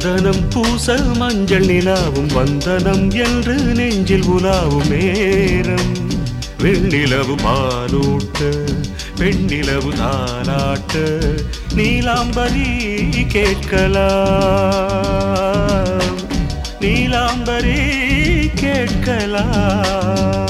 சந்தனம் பூச மஞ்சள் நிலாவும் வந்தனம் என்று நெஞ்சில் உலாவும் நேரம் வெண்ணிலவு பாலூட்ட பெண்ணிலவு தாலாட்ட நீலாம்பரி கேட்கலாம் நீலாம்பரி கேட்கலாம்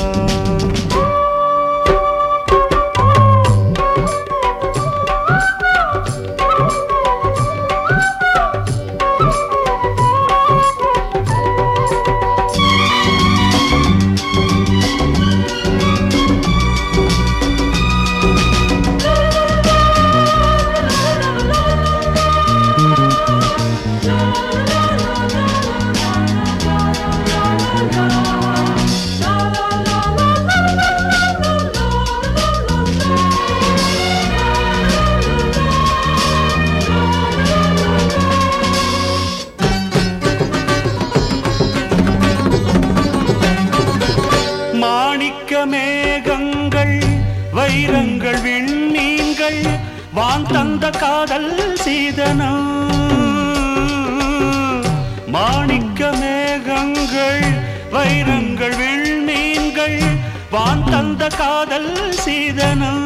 மாணிக்க மேகங்கள் வைரங்கள் விண்ணீங்கள் வான் தந்த காதல் சீதனம் மாணிக்க மேகங்கள் வைரங்கள் விண்மீன்கள் வான் தந்த காதல் சீதனம்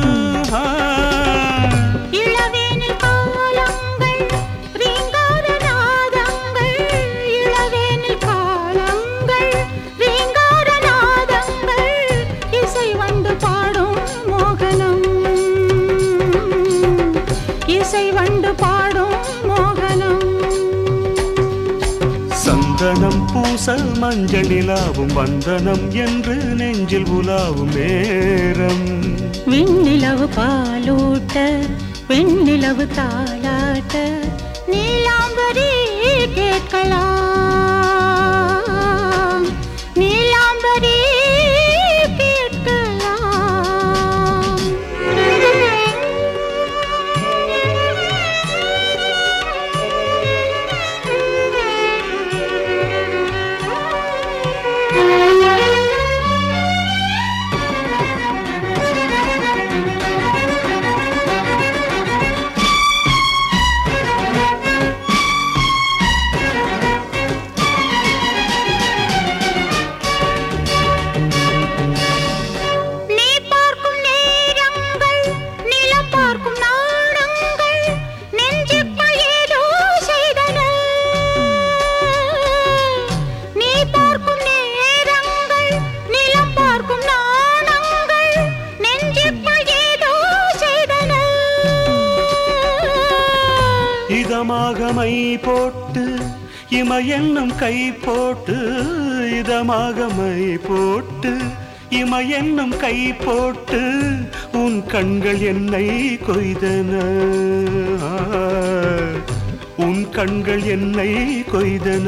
இளவேனில் காலங்கள் ரீங்கார நாதங்கள் இளவேனில் காலங்கள் ரீங்கார நாதங்கள் இசை வந்து பாடும் மோகனம் இசை வந்து பாடும் மோகனம் சந்தனம் பூச மஞ்சள் நிலாவும் வந்தனம் என்று நெஞ்சில் உலாவும் நேரம் விண்ணிலவு பாலூட்ட வெண்ணிலவு தாளாட்ட நீலாம்பரி கேட்கலாம் நீலாம்பரி கேட்கலாம் நீ பார்க்கும் நேரங்கள் நிலம் பார்க்கும் நாணங்கள் நெஞ்சுக்குள் ஏதோ செய்தன நீ பார்க்கும் நேரங்கள் நிலம் பார்க்கும் நாணங்கள் நெஞ்சுக்குள் ஏதோ செய்தன இதமாக மை போட்டு இம என்னும் கை போட்டு இதமாக மை போட்டு இம என்னும் கை போட்டு உன் கண்கள் என்னை கொய்தன உன் கண்கள் என்னை கொய்தன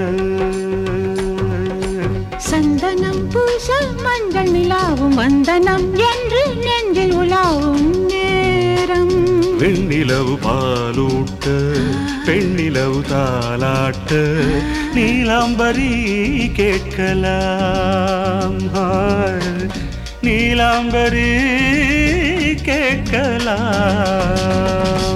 சந்தனம் பூச மஞ்சள் நிலாவும் வந்தனம் என்று நெஞ்சில் உலாவும் நேரம் வெண்ணிலவு பாலூட்ட பெண்ணிலவு தாலாட்ட நீலாம்பரி கேட்கலாம் ஆ, நீலாம்பரி கேட்கலாம்